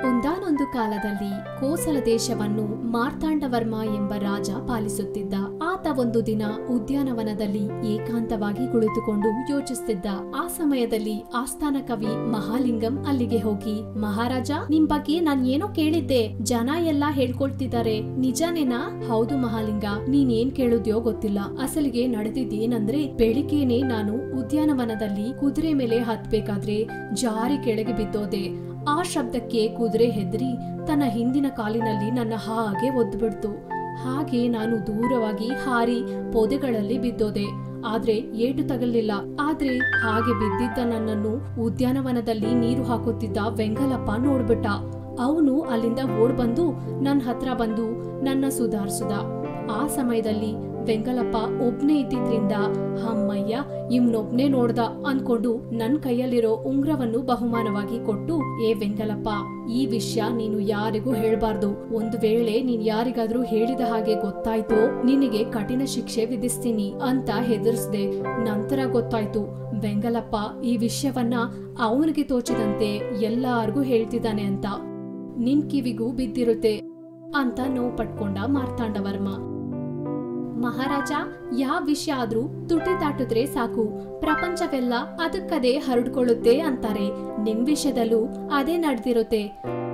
ಒಂದಾನೊಂದು ಕಾಲದಲ್ಲಿ ಕೋಸಲ ದೇಶವನ್ನು ಮಾರ್ತಾಂಡವರ್ಮ ಎಂಬ ರಾಜ ಪಾಲಿಸುತ್ತಿದ್ದ ಆತ ಒಂದು ದಿನ ಉದ್ಯಾನವನದಲ್ಲಿ ಏಕಾಂತವಾಗಿ ಕುಳಿತುಕೊಂಡು ಯೋಚಿಸುತ್ತಿದ್ದ ಆ ಸಮಯದಲ್ಲಿ ಆಸ್ಥಾನ ಕವಿ ಮಹಾಲಿಂಗಂ ಅಲ್ಲಿಗೆ ಹೋಗಿ ಮಹಾರಾಜ ನಿಮ್ ಬಗ್ಗೆ ನಾನ್ ಏನೋ ಕೇಳಿದ್ದೆ ಜನ ಎಲ್ಲಾ ಹೇಳ್ಕೊಳ್ತಿದ್ದಾರೆ ನಿಜನೇನಾ ಹೌದು ಮಹಾಲಿಂಗ ನೀನೇನ್ ಕೇಳುದ್ಯೋ ಗೊತ್ತಿಲ್ಲ ಅಸಲಿಗೆ ನಡೆದಿದ್ದೇನಂದ್ರೆ ಬೆಳಿಗ್ಗೆನೆ ನಾನು ಉದ್ಯಾನವನದಲ್ಲಿ ಕುದುರೆ ಮೇಲೆ ಹತ್ಬೇಕಾದ್ರೆ ಜಾರಿ ಕೆಳಗೆ ಬಿದ್ದೋದೆ ಆ ಶಬ್ದಕ್ಕೆ ಕುದುರೆ ಹೆದರಿ ತನ್ನ ಹಿಂದಿನ ಕಾಲಿನಲ್ಲಿ ನನ್ನ ಹಾಗೆ ಒದ್ದುಬಿಡ್ತು ಹಾಗೆ ನಾನು ದೂರವಾಗಿ ಹಾರಿ ಪೊದೆಗಳಲ್ಲಿ ಬಿದ್ದೋದೆ ಆದ್ರೆ ಏಟು ತಗಲಿಲ್ಲ ಆದ್ರೆ ಹಾಗೆ ಬಿದ್ದಿದ್ದ ನನ್ನನ್ನು ಉದ್ಯಾನವನದಲ್ಲಿ ನೀರು ಹಾಕುತ್ತಿದ್ದ ವೆಂಗಲಪ್ಪ ನೋಡ್ಬಿಟ್ಟ ಅವನು ಅಲ್ಲಿಂದ ಓಡ್ ಬಂದು ನನ್ನ ಹತ್ರ ಬಂದು ನನ್ನ ಸುಧಾರಿಸಿದ ಆ ಸಮಯದಲ್ಲಿ ವೆಂಗಲಪ್ಪ ಒಬ್ನೇ ಇದ್ದಿದ್ರಿಂದ ಅಮ್ಮಯ್ಯ ಇವ್ನೊಬ್ನೇ ನೋಡ್ದ ಅನ್ಕೊಂಡು ನನ್ ಕೈಯಲ್ಲಿರೋ ಉಂಗ್ರವನ್ನು ಬಹುಮಾನವಾಗಿ ಕೊಟ್ಟು ಏ ವೆಂಗಲಪ್ಪ ಈ ವಿಷಯ ನೀನು ಯಾರಿಗೂ ಹೇಳ್ಬಾರ್ದು ಒಂದು ವೇಳೆ ನೀನ್ ಯಾರಿಗಾದ್ರೂ ಹೇಳಿದ ಹಾಗೆ ಗೊತ್ತಾಯ್ತೋ ನಿನಗೆ ಕಠಿಣ ಶಿಕ್ಷೆ ವಿಧಿಸ್ತೀನಿ ಅಂತ ಹೆದರ್ಸ್ದೆ ನಂತರ ಗೊತ್ತಾಯ್ತು ವೆಂಗಲಪ್ಪ ಈ ವಿಷಯವನ್ನ ಅವನಿಗೆ ತೋಚಿದಂತೆ ಎಲ್ಲಾರ್ಗೂ ಹೇಳ್ತಿದ್ದಾನೆ ಅಂತ ನಿನ್ ಕಿವಿಗೂ ಬಿದ್ದಿರುತ್ತೆ ಅಂತ ನೋವು ಪಟ್ಕೊಂಡ ಮಾರ್ತಾಂಡವರ್ಮ ಮಹಾರಾಜ ಯಾವ ವಿಷಯ ಆದ್ರೂ ತುಟಿ ದಾಟಿದ್ರೆ ಸಾಕು ಪ್ರಪಂಚವೆಲ್ಲ ಅದಕ್ಕದೇ ಹರಡ್ಕೊಳ್ಳುತ್ತೆ ಅಂತಾರೆ ನಿಮ್ ವಿಷಯದಲ್ಲೂ ಅದೇ ನಡೆದಿರುತ್ತೆ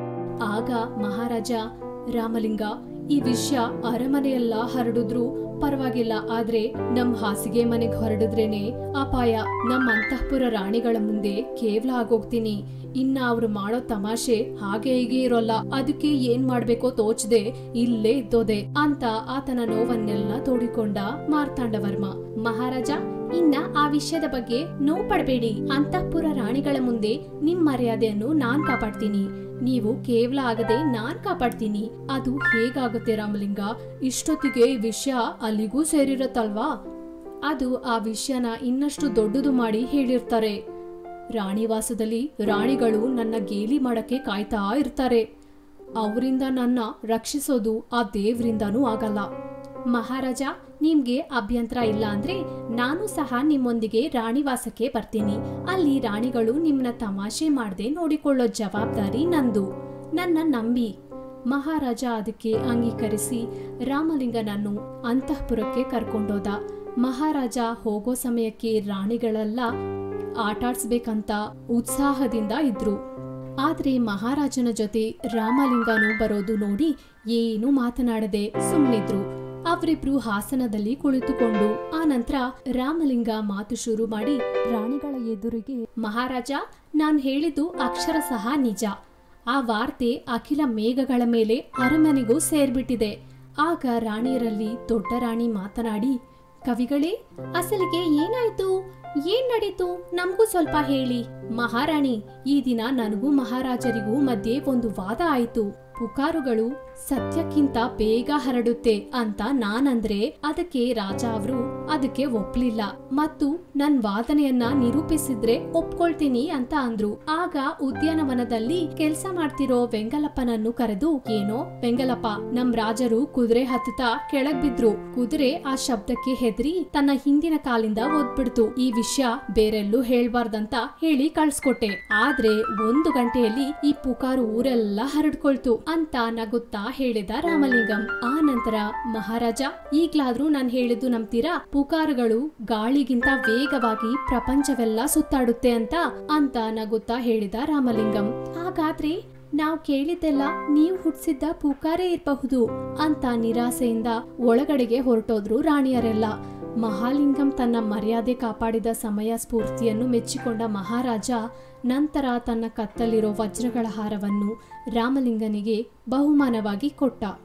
ಆಗ ಮಹಾರಾಜ ರಾಮಲಿಂಗ ಈ ವಿಷಯ ಅರಮನೆಯೆಲ್ಲ ಹರಡಿದ್ರು ಪರವಾಗಿಲ್ಲ ಆದ್ರೆ ನಮ್ ಹಾಸಿಗೆ ಮನೆಗ್ ಹೊರಡಿದ್ರೇನೆ ಅಪಾಯ ನಮ್ ಅಂತಃಪುರ ರಾಣಿಗಳ ಮುಂದೆ ಕೇವಲ ಆಗೋಗ್ತೀನಿ ಇನ್ನ ಅವ್ರು ಮಾಡೋ ತಮಾಷೆ ಹಾಗೆ ಹೀಗೆ ಇರೋಲ್ಲ ಅದಕ್ಕೆ ಏನ್ ಮಾಡ್ಬೇಕೋ ತೋಚದೆ ಇಲ್ಲೇ ಇದ್ದೋದೆ ಅಂತ ಆತನ ನೋವನ್ನೆಲ್ಲ ತೋಡಿಕೊಂಡ ಮಾರ್ತಾಂಡವರ್ಮ ಮಹಾರಾಜ ಇನ್ನ ಆ ವಿಷಯದ ಬಗ್ಗೆ ನೋವು ಪಡಬೇಡಿ ಅಂತಃಪುರ ರಾಣಿಗಳ ಮುಂದೆ ನಿಮ್ ಮರ್ಯಾದೆಯನ್ನು ನಾನ್ ಕಾಪಾಡ್ತೀನಿ ನೀವು ಕೇವಲ ಆಗದೆ ನಾನ್ ಕಾಪಾಡ್ತೀನಿ ಅದು ಹೇಗಾಗುತ್ತೆ ರಾಮಲಿಂಗ ಇಷ್ಟೊತ್ತಿಗೆ ಈ ವಿಷಯ ಅಲ್ಲಿಗೂ ಸೇರಿರತ್ತಲ್ವಾ ಅದು ಆ ವಿಷಯನ ಇನ್ನಷ್ಟು ದೊಡ್ಡದು ಮಾಡಿ ಹೇಳಿರ್ತಾರೆ ರಾಣಿವಾಸದಲ್ಲಿ ರಾಣಿಗಳು ನನ್ನ ಗೇಲಿ ಮಾಡಕ್ಕೆ ಕಾಯ್ತಾ ಇರ್ತಾರೆ ಅವರಿಂದ ನನ್ನ ರಕ್ಷಿಸೋದು ಆ ದೇವ್ರಿಂದನೂ ಆಗಲ್ಲ ಮಹಾರಾಜ ನಿಮ್ಗೆ ಅಭ್ಯಂತರ ಇಲ್ಲ ಅಂದ್ರೆ ನಾನು ಸಹ ನಿಮ್ಮೊಂದಿಗೆ ರಾಣಿವಾಸಕ್ಕೆ ಬರ್ತೀನಿ ಅಲ್ಲಿ ರಾಣಿಗಳು ನಿಮ್ಮನ್ನ ತಮಾಷೆ ಮಾಡದೆ ನೋಡಿಕೊಳ್ಳೋ ಜವಾಬ್ದಾರಿ ನಂದು ನನ್ನ ನಂಬಿ ಮಹಾರಾಜ ಅದಕ್ಕೆ ಅಂಗೀಕರಿಸಿ ರಾಮಲಿಂಗನನ್ನು ಅಂತಃಪುರಕ್ಕೆ ಕರ್ಕೊಂಡೋದ ಮಹಾರಾಜ ಹೋಗೋ ಸಮಯಕ್ಕೆ ರಾಣಿಗಳೆಲ್ಲ ಆಟಾಡ್ಸ್ಬೇಕಂತ ಉತ್ಸಾಹದಿಂದ ಇದ್ರು ಆದ್ರೆ ಮಹಾರಾಜನ ಜೊತೆ ರಾಮಲಿಂಗನು ಬರೋದು ನೋಡಿ ಏನು ಮಾತನಾಡದೆ ಸುಮ್ಮನಿದ್ರು ಅವರಿಬ್ರು ಹಾಸನದಲ್ಲಿ ಕುಳಿತುಕೊಂಡು ಆ ನಂತರ ರಾಮಲಿಂಗ ಮಾತು ಶುರು ಮಾಡಿ ರಾಣಿಗಳ ಎದುರಿಗೆ ಮಹಾರಾಜ ನಾನ್ ಹೇಳಿದ್ದು ಅಕ್ಷರ ಸಹ ನಿಜ ಆ ವಾರ್ತೆ ಅಖಿಲ ಮೇಘಗಳ ಮೇಲೆ ಅರಮನೆಗೂ ಸೇರ್ಬಿಟ್ಟಿದೆ ಆಗ ರಾಣಿಯರಲ್ಲಿ ದೊಡ್ಡ ರಾಣಿ ಮಾತನಾಡಿ ಕವಿಗಳೇ ಅಸಲಿಗೆ ಏನಾಯ್ತು ಏನ್ ನಡೀತು ನಮಗೂ ಸ್ವಲ್ಪ ಹೇಳಿ ಮಹಾರಾಣಿ ಈ ದಿನ ನನಗೂ ಮಹಾರಾಜರಿಗೂ ಮಧ್ಯೆ ಒಂದು ವಾದ ಆಯ್ತು ಪುಕಾರುಗಳು ಸತ್ಯಕ್ಕಿಂತ ಬೇಗ ಹರಡುತ್ತೆ ಅಂತ ನಾನಂದ್ರೆ ಅದಕ್ಕೆ ರಾಜ ಅವರು ಅದಕ್ಕೆ ಒಪ್ಲಿಲ್ಲ ಮತ್ತು ನನ್ ವಾದನೆಯನ್ನ ನಿರೂಪಿಸಿದ್ರೆ ಒಪ್ಕೊಳ್ತೀನಿ ಅಂತ ಅಂದ್ರು ಆಗ ಉದ್ಯಾನವನದಲ್ಲಿ ಕೆಲ್ಸ ಮಾಡ್ತಿರೋ ವೆಂಗಲಪ್ಪನನ್ನು ಕರೆದು ಏನೋ ವೆಂಗಲಪ್ಪ ನಮ್ ರಾಜರು ಕುದುರೆ ಹತ್ತುತ್ತಾ ಕೆಳಗ್ ಬಿದ್ರು ಕುದುರೆ ಆ ಶಬ್ದಕ್ಕೆ ಹೆದರಿ ತನ್ನ ಹಿಂದಿನ ಕಾಲಿಂದ ಒದ್ಬಿಡ್ತು ಈ ವಿಷಯ ಬೇರೆಲ್ಲೂ ಹೇಳ್ಬಾರ್ದಂತ ಹೇಳಿ ಕಳ್ಸ್ಕೊಟ್ಟೆ ಆದ್ರೆ ಒಂದು ಗಂಟೆಯಲ್ಲಿ ಈ ಪುಕಾರು ಊರೆಲ್ಲ ಹರಡ್ಕೊಳ್ತು ಅಂತ ನಗುತ್ತಾ ಹೇಳಿದ ರಾಮಲಿಂಗಂ ಆ ನಂತರ ಮಹಾರಾಜ ಈಗ್ಲಾದ್ರೂ ನಾನ್ ಹೇಳಿದ್ದು ನಂಬ್ತೀರಾ ಪುಕಾರುಗಳು ಗಾಳಿಗಿಂತ ವೇಗವಾಗಿ ಪ್ರಪಂಚವೆಲ್ಲ ಸುತ್ತಾಡುತ್ತೆ ಅಂತ ಅಂತ ನಗುತ್ತಾ ಹೇಳಿದ ರಾಮಲಿಂಗಂ ಹಾಗಾದ್ರೆ ನಾವ್ ಕೇಳಿದ್ದೆಲ್ಲ ನೀವ್ ಹುಟ್ಸಿದ್ದ ಪುಕಾರೇ ಇರಬಹುದು ಅಂತ ನಿರಾಸೆಯಿಂದ ಒಳಗಡೆಗೆ ಹೊರಟೋದ್ರು ರಾಣಿಯರೆಲ್ಲ ಮಹಾಲಿಂಗಂ ತನ್ನ ಮರ್ಯಾದೆ ಕಾಪಾಡಿದ ಸಮಯ ಸ್ಫೂರ್ತಿಯನ್ನು ಮೆಚ್ಚಿಕೊಂಡ ಮಹಾರಾಜ ನಂತರ ತನ್ನ ಕತ್ತಲಿರೋ ವಜ್ರಗಳ ಹಾರವನ್ನು ರಾಮಲಿಂಗನಿಗೆ ಬಹುಮಾನವಾಗಿ ಕೊಟ್ಟ